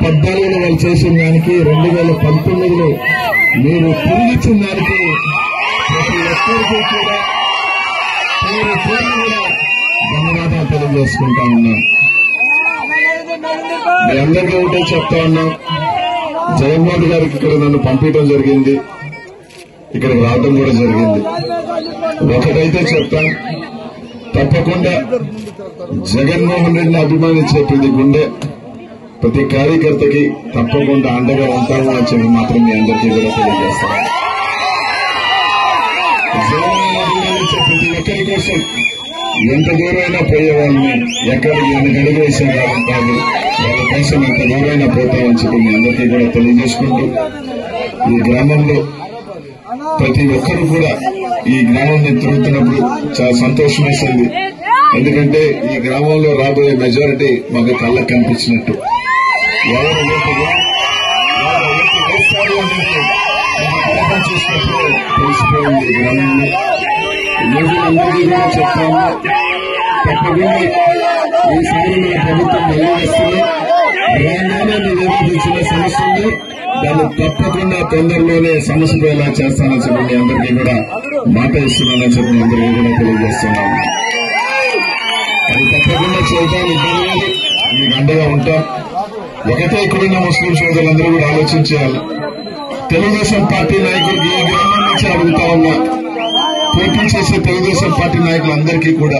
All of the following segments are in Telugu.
పద్నాలుగులో వాళ్ళు చేసిన దానికి రెండు వేల పంతొమ్మిదిలో మీరు తిరిగిచ్చిన దానికి ప్రతి ఒక్కరికి కూడా పేరు పేరు కూడా ధన్యవాదాలు తెలియజేసుకుంటా ఉన్నాం మీ అందరికీ ఒకటే చెప్తా ఉన్నాం జగన్మోహన్ గారికి ఇక్కడ నన్ను పంపించడం జరిగింది ఇక్కడికి రావడం కూడా జరిగింది ఒకటైతే చెప్తాం తప్పకుండా జగన్మోహన్ రెడ్డిని అభిమానించే ప్రతి గుండె ప్రతి కార్యకర్తకి తప్పకుండా అండగా ఉంటాము అని చెప్పి మాత్రం మీ అందరికీ కూడా తెలియజేస్తాను జగన్మోహన్ అభిమానించే ప్రతి ఒక్కరి కోసం ఎంత దూరమైనా పోయేవాళ్ళని ఎక్కడికి వెనక అడుగు వేసే వాళ్ళం కాదు వాళ్ళ కోసం ఎంత దూరమైనా పోతామని చెప్పి మీ అందరికీ కూడా తెలియజేసుకుంటూ ఈ గ్రామంలో ప్రతి ఒక్కరు కూడా ఈ గ్రామాన్ని తిరుగుతున్నప్పుడు చాలా సంతోషం వేసింది ఎందుకంటే ఈ గ్రామంలో రాబోయే మెజారిటీ మాకు కళ్ళకు కనిపించినట్టు ఎవరు ఓటు వే- ఎవరు ఓటు వేస్తారు అనేది మాకు ప్రయత్నం చేసినప్పుడు తెలిసిపోయింది ఈ గ్రామంలో ఈ రోజు అందరికీ కూడా చెప్తాము తప్పకుండా ఈసారి మన ప్రభుత్వం మళ్ళీ వస్తుంది రాగానే మీరు ఏదైతే సమస్య ఉంది దాన్ని తప్పకుండా తొందరలోనే సమస్య పోయేలా చేస్తానని చెప్పి మీ అందరికీ కూడా మాట ఇస్తున్నానని చెప్పి మీ అందరికీ కూడా తెలియజేస్తున్నాను అది తప్పకుండా చేయడానికి ఇబ్బంది లేదు మీకు అండగా ఉంటాం ఒకటే ఇక్కడున్న ముస్లిం సోదరులందరూ కూడా ఆలోచించాలి తెలుగుదేశం పార్టీ నాయకుడికి ఈ గ్రామం నుంచి అడుగుతా ఉన్నా పోటీ చేసే తెలుగుదేశం పార్టీ నాయకులందరికీ కూడా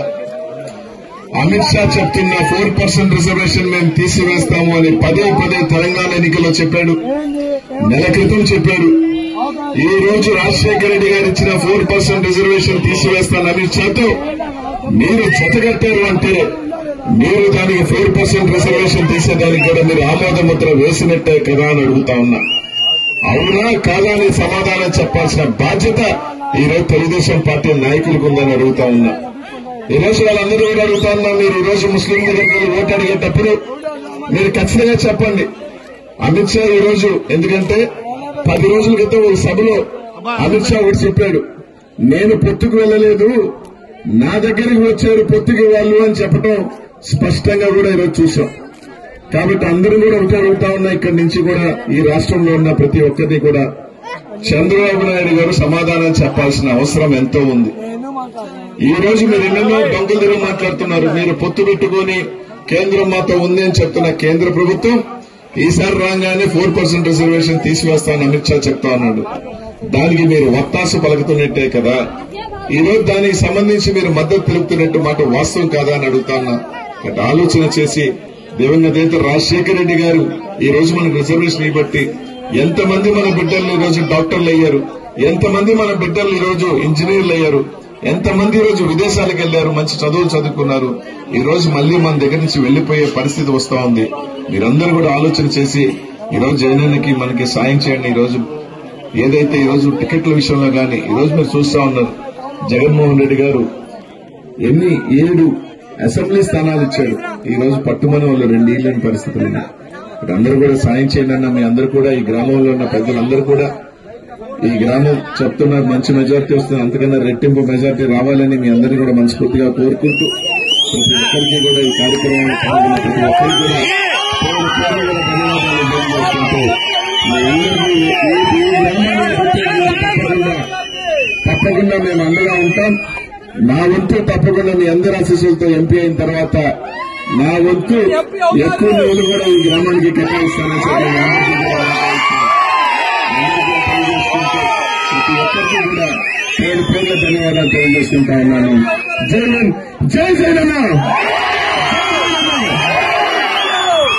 అమిత్ షా చెప్తున్న ఫోర్ పర్సెంట్ రిజర్వేషన్ మేము తీసివేస్తాము అని పదే పదే తెలంగాణ ఎన్నికల్లో చెప్పాడు నెల క్రితం చెప్పాడు ఈ రోజు రాజశేఖర రెడ్డి గారు ఇచ్చిన ఫోర్ పర్సెంట్ రిజర్వేషన్ తీసివేస్తాను అమిత్ షాతో మీరు జతగట్టారు అంటే మీరు దానికి ఫోర్ పర్సెంట్ రిజర్వేషన్ తీసేదానికి కూడా మీరు ఆమోద ముద్ర వేసినట్టే కదా అని అడుగుతా ఉన్నా అవునా కాదా అని సమాధానం చెప్పాల్సిన బాధ్యత ఈ రోజు తెలుగుదేశం పార్టీ నాయకులకు ఉందని అడుగుతా ఉన్నా ఈ రోజు వాళ్ళందరూ కూడా అడుగుతా ఉన్నా మీరు ఈ రోజు ముస్లిం దగ్గర ఓటు అడిగేటప్పుడు మీరు ఖచ్చితంగా చెప్పండి అమిత్ షా ఈ రోజు ఎందుకంటే పది రోజుల క్రితం ఒక సభలో అమిత్ షా ఒకటి చెప్పాడు నేను పొత్తుకు వెళ్ళలేదు నా దగ్గరికి వచ్చారు పొత్తుకి వాళ్ళు అని చెప్పడం స్పష్టంగా కూడా ఈరోజు చూసాం కాబట్టి అందరూ కూడా ఒకటే అడుగుతా ఉన్నా ఇక్కడి నుంచి కూడా ఈ రాష్ట్రంలో ఉన్న ప్రతి ఒక్కరిని కూడా చంద్రబాబు నాయుడు గారు సమాధానం చెప్పాల్సిన అవసరం ఎంతో ఉంది ఈ రోజు మీరు ఎన్నెన్నో దొంగలు తిరిగి మాట్లాడుతున్నారు మీరు పొత్తు పెట్టుకుని కేంద్రం మాతో ఉంది అని చెప్తున్న కేంద్ర ప్రభుత్వం ఈసారి రాగానే ఫోర్ పర్సెంట్ రిజర్వేషన్ తీసివేస్తానని అమిత్ షా చెప్తా ఉన్నాడు దానికి మీరు వత్తాసు పలుకుతున్నట్టే కదా ఈ రోజు దానికి సంబంధించి మీరు మద్దతు తెలుపుతున్నట్టు మాట వాస్తవం కాదా అని అడుగుతాన్నా కాబట్టి ఆలోచన చేసి దివంగత నేత రాజశేఖర రెడ్డి గారు ఈ రోజు మనకు రిజర్వేషన్ ఇవ్వబట్టి ఎంతమంది మన బిడ్డలు ఈ రోజు డాక్టర్లు అయ్యారు ఎంతమంది మన బిడ్డలు ఈ రోజు ఇంజనీర్లు అయ్యారు ఎంతమంది ఈ రోజు విదేశాలకు వెళ్లారు మంచి చదువులు చదువుకున్నారు ఈ రోజు మళ్లీ మన దగ్గర నుంచి వెళ్లిపోయే పరిస్థితి వస్తా ఉంది మీరందరూ కూడా ఆలోచన చేసి ఈ రోజు జగనన్నకి మనకి సాయం చేయండి ఈ రోజు ఏదైతే ఈ రోజు టికెట్ల విషయంలో గానీ ఈ రోజు మీరు చూస్తా ఉన్నారు జగన్మోహన్ రెడ్డి గారు ఎన్ని ఏడు అసెంబ్లీ స్థానాలు ఇచ్చాడు ఈ రోజు పట్టుమని వాళ్ళు రెండు ఇళ్ళని పరిస్థితులు ఉన్నాయి ఇక్కడ అందరూ కూడా సాయం చేయండి అన్న మీ అందరూ కూడా ఈ గ్రామంలో ఉన్న పెద్దలందరూ కూడా ఈ గ్రామం చెప్తున్నారు మంచి మెజార్టీ వస్తుంది అంతకన్నా రెట్టింపు మెజార్టీ రావాలని మీ అందరినీ కూడా మనస్ఫూర్తిగా కోరుకుంటూ ప్రతి ఒక్కరికి కూడా ఈ కార్యక్రమాన్ని పాల్గొన్న ప్రతి ఒక్కరికి కూడా పేరు పేరున కూడా ధన్యవాదాలు తెలియజేసుకుంటూ మీ అందరికీ ఈ- ఈ- ఈ గ్రామాన్ని ప్రత్యేకంగా తప్పకుండా తప్పకుండా మేము అండగా ఉంటాం నా వంతు తప్పకుండా మీ అందరి ఆశీస్సులతో ఎంపీ అయిన తర్వాత నా వంతు ఎక్కువ నిధులు కూడా ఈ గ్రామానికి కేటాయిస్తానని చెప్పి మీ అందరికీ కూడా అందరికీ తెలియజేసుకుంటూ ప్రతి ఒక్కరికి కూడా పేరు పేరున ధన్యవాదాలు తెలియజేసుకుంటా ఉన్నాను జై హింద్ జై జగన్